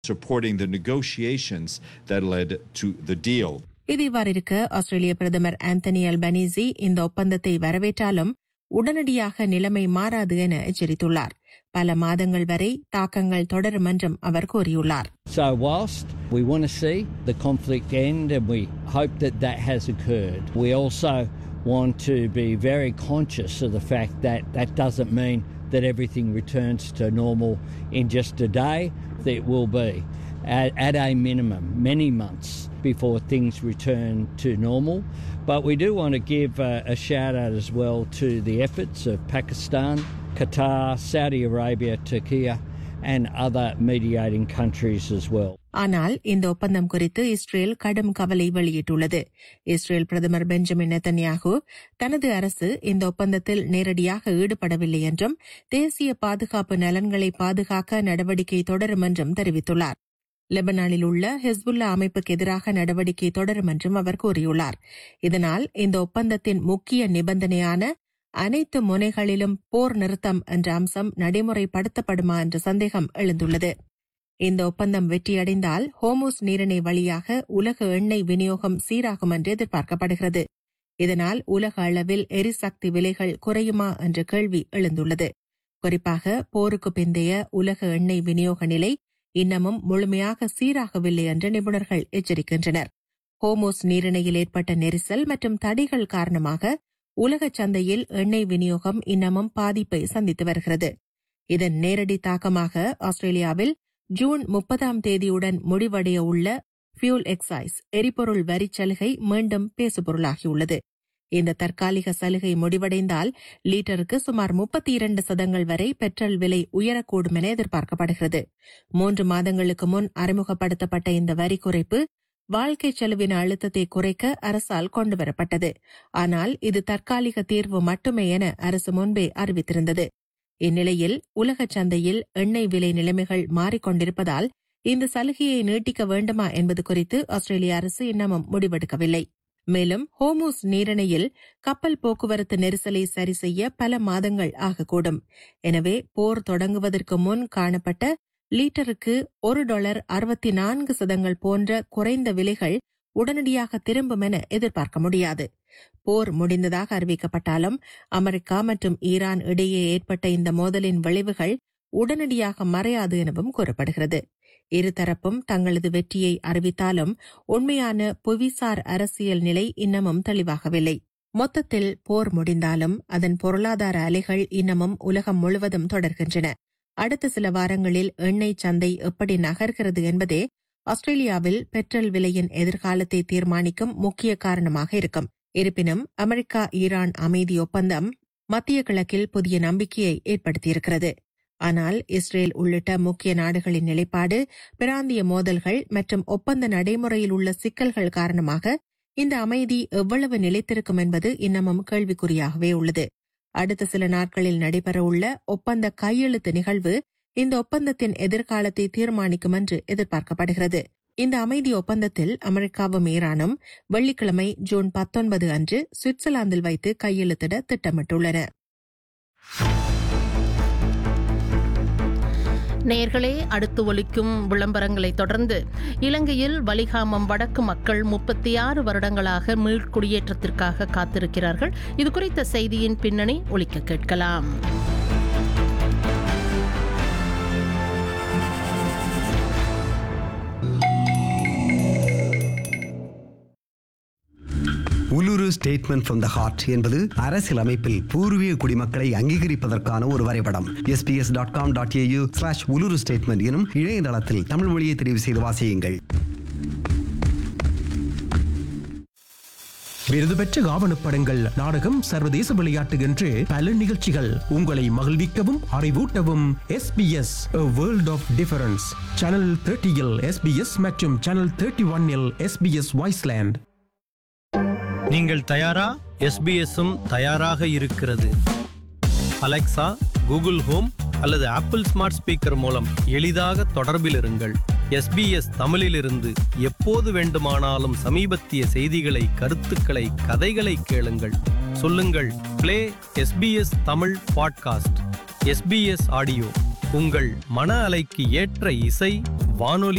supporting the negotiations that led to the deal. இது இவ்வாறு இருக்க ஆஸ்திரேலிய பிரதமர் ஆந்தனி அல்பனீசி இந்த ஒப்பந்தத்தை வரவேற்றாலும் உடனடியாக நிலைமை மாறாது என எச்சரித்துள்ளார் பல மாதங்கள் வரை தாக்கங்கள் தொடரும் என்றும் அவர் கூறியுள்ளார் So, whilst we want to see the conflict end and we hope that that has occurred, we also want to be very conscious of the fact that that doesn't mean that everything returns to normal in just a day. It will be at, at a minimum many months before things return to normal. But we do want to give a, a shout out as well to the efforts of Pakistan, Qatar, Saudi Arabia, Turkey, and other mediating countries as well. ஆனால் இந்த ஒப்பந்தம் குறித்து Israel கடும் கவலை வெளியிட்டுள்ளது Israel பிரதமர் Benjamin Netanyahu தனது அரசு இந்த ஒப்பந்தத்தில் நேரடியாக ஈடுபடவில்லை என்றும் தேசிய பாதுகாப்பு நலன்களை பாதுகாக்க நடவடிக்கை தொடரும் என்றும் தெரிவித்துள்ளார் லெபனானில் உள்ள ஹெஸ்புல்லா அமைப்புக்கு எதிராக நடவடிக்கை தொடரும் என்றும் அவர் கூறியுள்ளார் இதனால் இந்த ஒப்பந்தத்தின் முக்கிய நிபந்தனையான அனைத்து முனைகளிலும் போர் நிறுத்தம் என்ற அம்சம் நடைமுறைப்படுத்தப்படுமா என்ற சந்தேகம் எழுந்துள்ளது இந்த ஒப்பந்தம் வெற்றியடைந்தால் ஹோமோஸ் நீரிணை வழியாக உலக எண்ணெய் விநியோகம் சீராகும் என்று எதிர்பார்க்கப்படுகிறது இதனால் உலக அளவில் எரிசக்தி விலைகள் குறையுமா என்ற கேள்வி எழுந்துள்ளது குறிப்பாக போருக்கு பிந்தைய உலக எண்ணெய் விநியோக நிலை இன்னமும் முழுமையாக சீராகவில்லை என்று நிபுணர்கள் எச்சரிக்கின்றனர் ஹோமோஸ் நீரிணையில் ஏற்பட்ட நெரிசல் மற்றும் தடைகள் காரணமாக உலக சந்தையில் எண்ணெய் விநியோகம் இன்னமும் பாதிப்பை சந்தித்து வருகிறது இதன் நேரடி தாக்கமாக ஆஸ்திரேலியாவில் ஜூன் முப்பதாம் தேதியுடன் முடிவடைய உள்ள ஃபியூல் எக்ஸைஸ் எரிபொருள் வரிச் சலுகை மீண்டும் பேசுபொருளாகியுள்ளது இந்த தற்காலிக சலுகை முடிவடைந்தால் லீட்டருக்கு சுமார் முப்பத்தி இரண்டு சதங்கள் வரை பெட்ரோல் விலை உயரக்கூடும் என எதிர்பார்க்கப்படுகிறது மூன்று மாதங்களுக்கு முன் அறிமுகப்படுத்தப்பட்ட இந்த வரி குறைப்பு வாழ்க்கை செலவின அழுத்தத்தை குறைக்க அரசால் கொண்டுவரப்பட்டது ஆனால் இது தற்காலிக தீர்வு மட்டுமே என அரசு முன்பே அறிவித்திருந்தது இந்நிலையில் உலக சந்தையில் எண்ணெய் விலை நிலைமைகள் மாறிக்கொண்டிருப்பதால் இந்த சலுகையை நீட்டிக்க வேண்டுமா என்பது குறித்து ஆஸ்திரேலிய அரசு இன்னமும் முடிவெடுக்கவில்லை மேலும் ஹோமூஸ் நீரிணையில் கப்பல் போக்குவரத்து நெரிசலை சரி செய்ய பல மாதங்கள் ஆகக்கூடும் எனவே போர் தொடங்குவதற்கு முன் காணப்பட்ட லீட்டருக்கு ஒரு டாலர் அறுபத்தி நான்கு சதங்கள் போன்ற குறைந்த விலைகள் உடனடியாக திரும்பும் என எதிர்பார்க்க முடியாது போர் முடிந்ததாக அறிவிக்கப்பட்டாலும் அமெரிக்கா மற்றும் ஈரான் இடையே ஏற்பட்ட இந்த மோதலின் விளைவுகள் உடனடியாக மறையாது எனவும் கூறப்படுகிறது இருதரப்பும் தங்களது வெற்றியை அறிவித்தாலும் உண்மையான புவிசார் அரசியல் நிலை இன்னமும் தெளிவாகவில்லை மொத்தத்தில் போர் முடிந்தாலும் அதன் பொருளாதார அலைகள் இன்னமும் உலகம் முழுவதும் தொடர்கின்றன அடுத்த சில வாரங்களில் எண்ணெய் சந்தை எப்படி நகர்கிறது என்பதே ஆஸ்திரேலியாவில் பெட்ரோல் விலையின் எதிர்காலத்தை தீர்மானிக்கும் முக்கிய காரணமாக இருக்கும் இருப்பினும் அமெரிக்கா ஈரான் அமைதி ஒப்பந்தம் மத்திய கிழக்கில் புதிய நம்பிக்கையை ஏற்படுத்தியிருக்கிறது ஆனால் இஸ்ரேல் உள்ளிட்ட முக்கிய நாடுகளின் நிலைப்பாடு பிராந்திய மோதல்கள் மற்றும் ஒப்பந்த நடைமுறையில் உள்ள சிக்கல்கள் காரணமாக இந்த அமைதி எவ்வளவு நிலைத்திருக்கும் என்பது இன்னமும் கேள்விக்குறியாகவே உள்ளது அடுத்த சில நாட்களில் நடைபெறவுள்ள ஒப்பந்த கையெழுத்து நிகழ்வு இந்த ஒப்பந்தத்தின் எதிர்காலத்தை தீர்மானிக்கும் என்று எதிர்பார்க்கப்படுகிறது இந்த அமைதி ஒப்பந்தத்தில் அமெரிக்காவும் ஈரானும் வெள்ளிக்கிழமை ஜூன் பத்தொன்பது அன்று சுவிட்சர்லாந்தில் வைத்து கையெழுத்திட திட்டமிட்டுள்ளன நேர்களே அடுத்து ஒலிக்கும் விளம்பரங்களை தொடர்ந்து இலங்கையில் வலிகாமம் வடக்கு மக்கள் முப்பத்தி ஆறு வருடங்களாக மீள்குடியேற்றத்திற்காக காத்திருக்கிறார்கள் இது குறித்த செய்தியின் பின்னணி ஒலிக்க கேட்கலாம் Uluru statement from the heart என்பது அரசியல் அமைப்பில் பூர்வீக குடிமக்களை அங்கீகரிப்பதற்கான ஒரு வரைபடம் SBS dot com dot AU slash Uluru statement எனும் இணையதளத்தில் தமிழ் மொழியை தெரிவு செய்து வாசியுங்கள் விருது பெற்ற ஆவணப்படங்கள் நாடகம் சர்வதேச விளையாட்டு என்று பல நிகழ்ச்சிகள் உங்களை மகிழ்விக்கவும் அறிவூட்டவும் SBS world of difference channel தேர்ட்டியில் எஸ்பிஎஸ் மற்றும் சேனல் தேர்ட்டி ஒன்னில் எஸ்பிஎஸ் வாய்ஸ்லேண்ட் நீங்கள் தயாரா எஸ்பிஎஸ்ஸும் தயாராக இருக்கிறது அலெக்சா கூகுள் ஹோம் அல்லது ஆப்பிள் ஸ்மார்ட் ஸ்பீக்கர் மூலம் எளிதாக தொடர்பில் இருங்கள் எஸ்பிஎஸ் தமிழிலிருந்து எப்போது வேண்டுமானாலும் சமீபத்திய செய்திகளை கருத்துக்களை கதைகளை கேளுங்கள் சொல்லுங்கள் play SBS Tamil podcast SBS audio உங்கள் மன அலைக்கு ஏற்ற இசை வானொலி